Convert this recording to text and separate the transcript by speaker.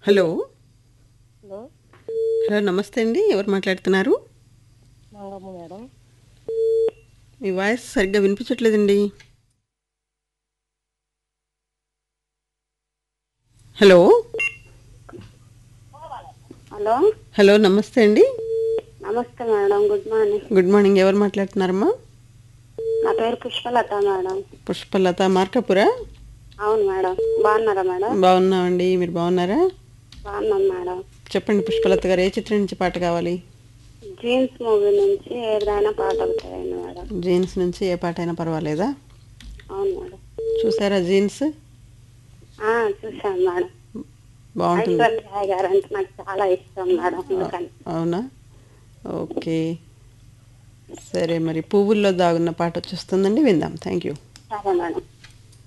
Speaker 1: hello
Speaker 2: hello
Speaker 1: hello నమస్తే అండి ఎవరు మాట్లాడుతున్నారు
Speaker 2: మంగమ్మ మేడం
Speaker 1: మీ వాయిస్ సరిగ్గా వినిపించట్లేదండి హలో
Speaker 3: హలో
Speaker 1: హలో నమస్తే అండి
Speaker 3: నమస్తే madam good morning
Speaker 1: good morning ఎవరు మాట్లాడుతున్నారమ్మా
Speaker 3: నా పేరు పుష్పలత మేడం
Speaker 1: పుష్పలత మార్కాపురా
Speaker 3: అవును మేడం బాగున్నారా మేడం
Speaker 1: బాగున్నామండి మీరు బాగున్నారా
Speaker 3: బాగున్నాం మేడం
Speaker 1: చెప్పండి పుష్పలత గారు ఏ చిత్రం నుంచి పాట కావాలి
Speaker 3: జీన్స్ మూవీ నుంచి ఏదైనా పాట అవుతాయండి మేడం
Speaker 1: జీన్స్ నుంచి ఏ పాట అయినా పర్వాలేదా
Speaker 3: అవును మేడం
Speaker 1: చూసారా జీన్స్
Speaker 3: ఆ, చూశాను మేడం
Speaker 1: బాగుంటుంది
Speaker 3: ఐశ్వర్య గారు అంటే నాకు చాలా ఇష్టం మేడం అందుకని
Speaker 1: అవునా ఓకే సరే మరి పువ్వుల్లో దాగున్న పాట వచ్చేస్తుందండి విందాం థ్యాంక్ యూ
Speaker 3: సరే మేడం